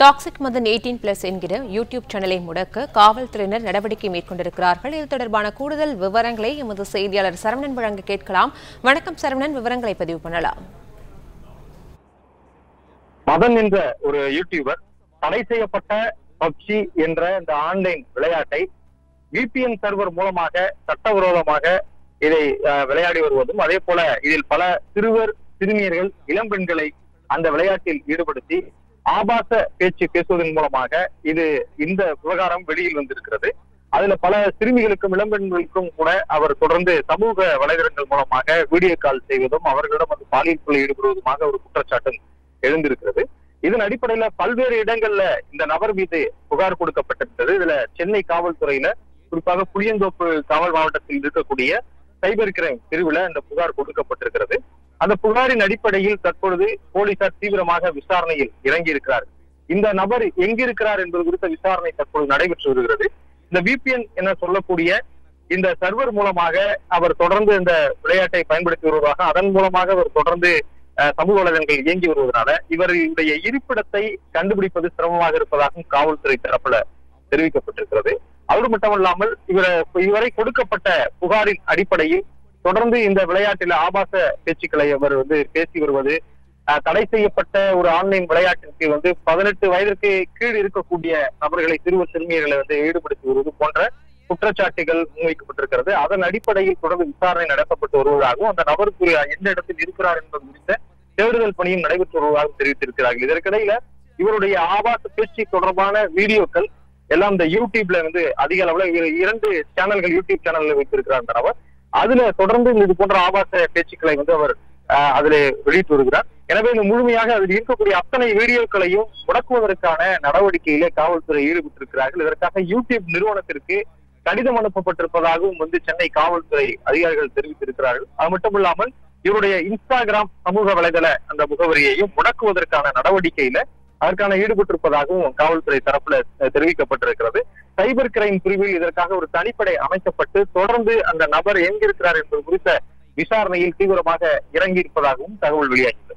toxic Madan eighteen plus என்கிற YouTube சேனலை முடக்க காவல்துறையினர் நடவடிக்கை மேற்கொண்டிருக்கிறார்கள் இது தொடர்பான கூடுதல் விவரங்களை எமது செய்தியாளர் சரவணன் வழங்க கேட்கலாம் வணக்கம் சரவணன் விவரங்களை பதிவு பண்ணலாம் மதன் என்ற ஒரு யூடியூபர் தடை செய்யப்பட்ட பப்ஜி என்ற இந்த ஆன்லைன் விளையாட்டை VPN சர்வர் மூலமாக சட்டவிரோதமாக இதை அஹ், விளையாடி வருவதும் அதே போல இதில் பல சிறுவர் சிறுமியர்கள் இளம்பெண்களை அந்த விளையாட்டில் ஈடுபடுத்தி ஆபாச பேச்சு பேசுவதன் மூலமாக இது இந்த விவகாரம் வெளியில் வந்திருக்கிறது அதுல பல சிறுமிகளுக்கும் இளம்பெண்களுக்கும் கூட அவர் தொடர்ந்து சமூக வலைதளங்கள் மூலமாக வீடியோ கால் செய்வதும் அவர்களிடம் வந்து பாலியல் கொலை ஈடுபடுவதுமாக ஒரு குற்றச்சாட்டும் எழுந்திருக்கிறது இதன் அடிப்படையில பல்வேறு இடங்கள்ல இந்த நபர் மீது புகார் கொடுக்கப்பட்டிருந்தது இதுல சென்னை காவல்துறையில குறிப்பாக புளியந்தோப்பு காவல் மாவட்டத்தில் இருக்கக்கூடிய சைபர் கிரைம் பிரிவுல இந்த புகார் கொடுக்கப்பட்டிருக்கிறது அந்த புகாரின் அடிப்படையில் தற்பொழுது போலீசார் தீவிரமாக விசாரணையில் இறங்கி இருக்கிறார் இந்த நபர் எங்கிருக்கிறார் என்பது குறித்த விசாரணை தற்போது நடைபெற்று வருகிறது இந்த VPN என சொல்லக்கூடிய இந்த சர்வர் மூலமாக அவர் தொடர்ந்து இந்த விளையாட்டை பயன்படுத்தி வருவதாக அதன் மூலமாக அவர் தொடர்ந்து அஹ், சமூக வலைதளங்கள் இயங்கி வருவதனால இவருடைய இருப்பிடத்தை கண்டுபிடிப்பது சிரமமாக இருப்பதாகவும் காவல்துறை தரப்புல தெரிவிக்கப்பட்டிருக்கிறது அது மட்டுமல்லாமல் இவர் இதுவரை கொடுக்கப்பட்ட புகாரின் அடிப்படையில் தொடர்ந்து இந்த விளையாட்டில் ஆபாச பேச்சுக்களை அவர் வந்து பேசி வருவது அஹ், தடை செய்யப்பட்ட ஒரு ஆன்லைன் விளையாட்டிற்கு வந்து பதினெட்டு வயதிற்கு கீழ் இருக்கக்கூடிய நபர்களை சிறுவர் சிறுமியர்களை வந்து ஈடுபடுத்தி வருவது போன்ற குற்றச்சாட்டுகள் முன்வைக்கப்பட்டிருக்கிறது அதன் அடிப்படையில் தொடர்ந்து விசாரணை நடத்தப்பட்டு வருவதாகவும் அந்த நபர் குறி- எந்த இடத்தில் இருக்கிறார் என்பது குறித்த தேடுதல் பணியும் நடைபெற்று வருவதாகவும் தெரிவித்திருக்கிறார்கள் இதற்கிடையில இவருடைய ஆபாச பேச்சு தொடர்பான வீடியோக்கள் எல்லாம் இந்த யூடியூப்ல வந்து அதிக அளவுல இரு- இரண்டு சேனல்கள் யூடியூப் சேனல்ல வைத்திருக்கிறார் அந்த நபர் அதுல தொடர்ந்து இது போன்ற ஆபாச பேச்சுக்களை வந்து அவர் ஆஹ், அதுல வெளியிட்டு வருகிறார் எனவே இந்த முழுமையாக அதில் இருக்கக்கூடிய அத்தனை வீடியோக்களையும் முடக்குவதற்கான நடவடிக்கையிலே காவல்துறை ஈடுபட்டிருக்கிறார்கள் இதற்காக யூடியூப் நிறுவனத்திற்கு கடிதம் அனுப்பப்பட்டிருப்பதாகவும் வந்து சென்னை காவல்துறை அதிகாரிகள் தெரிவித்திருக்கிறார்கள் அது மட்டும் இல்லாமல் இவருடைய இன்ஸ்டாகிராம் சமூக வலைதள அந்த முகவரியையும் முடக்குவதற்கான நடவடிக்கையில அதற்கான ஈடுபட்டிருப்பதாகவும் காவல்துறை தரப்புல அஹ், தெரிவிக்கப்பட்டிருக்கிறது சைபர் கிரைம் பிரிவில் இதற்காக ஒரு தனிப்படை அமைக்கப்பட்டு தொடர்ந்து அந்த நபர் எங்கிருக்கிறார் என்பது குறித்த விசாரணையில் தீவிரமாக இறங்கி இருப்பதாகவும் தகவல் வெளியாகியுள்ளது